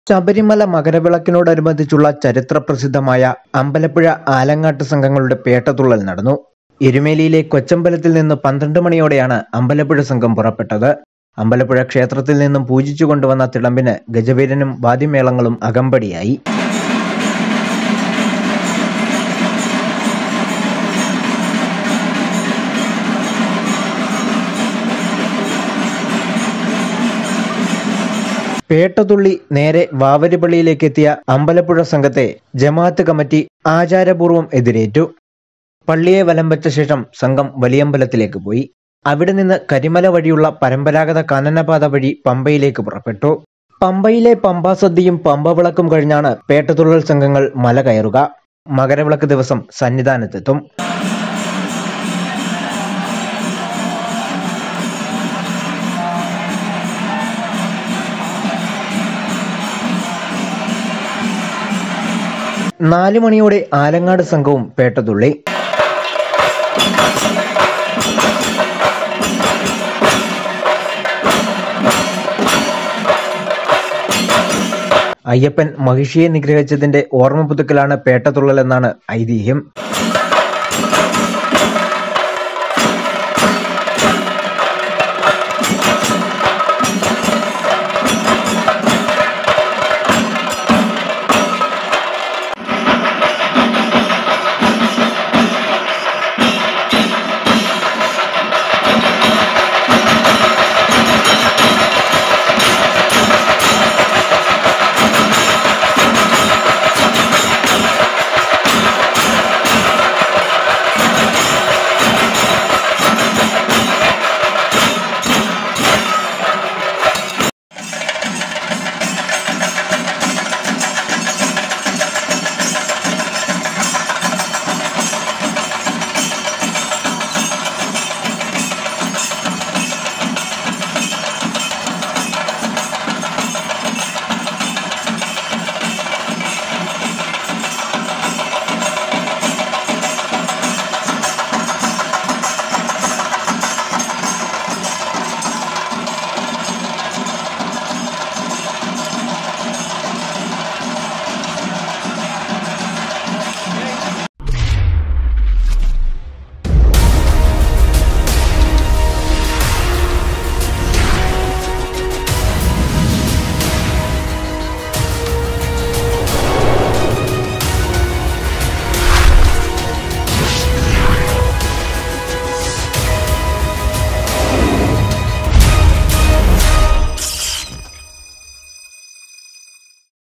ശബരിമല മകരവിളക്കിനോടനുബന്ധിച്ചുള്ള ചരിത്രപ്രസിദ്ധമായ അമ്പലപ്പുഴ ആലങ്ങാട്ട് സംഘങ്ങളുടെ പേട്ടതുള്ളൽ നടന്നു എരുമേലിയിലെ കൊച്ചമ്പലത്തിൽ നിന്ന് പന്ത്രണ്ട് മണിയോടെയാണ് അമ്പലപ്പുഴ സംഘം പുറപ്പെട്ടത് അമ്പലപ്പുഴ ക്ഷേത്രത്തിൽ നിന്നും പൂജിച്ചു കൊണ്ടുവന്ന തിളമ്പിന് ഗജവീരനും വാദ്യമേളങ്ങളും അകമ്പടിയായി പേട്ടതുള്ളി നേരെ വാവരിപ്പള്ളിയിലേക്ക് എത്തിയ അമ്പലപ്പുഴ സംഘത്തെ ജമാഅത്ത് കമ്മിറ്റി ആചാരപൂർവ്വം എതിരേറ്റു പള്ളിയെ വലം വെച്ച ശേഷം സംഘം വലിയമ്പലത്തിലേക്ക് പോയി അവിടെ നിന്ന് കരിമല വഴിയുള്ള പരമ്പരാഗത കാനനപാത വഴി പമ്പയിലേക്ക് പുറപ്പെട്ടു പമ്പയിലെ പമ്പാസദ്യയും പമ്പവിളക്കും കഴിഞ്ഞാണ് പേട്ടതുള്ളൽ സംഘങ്ങൾ മല കയറുക മകരവിളക്ക് ദിവസം സന്നിധാനത്തെത്തും നാലു മണിയോടെ ആലങ്ങാട് സംഘവും പേട്ടതുള്ളി അയ്യപ്പൻ മഹിഷിയെ നിഗ്രഹിച്ചതിന്റെ ഓർമ്മ പുതുക്കലാണ് പേട്ടതുള്ളൽ എന്നാണ് ഐതിഹ്യം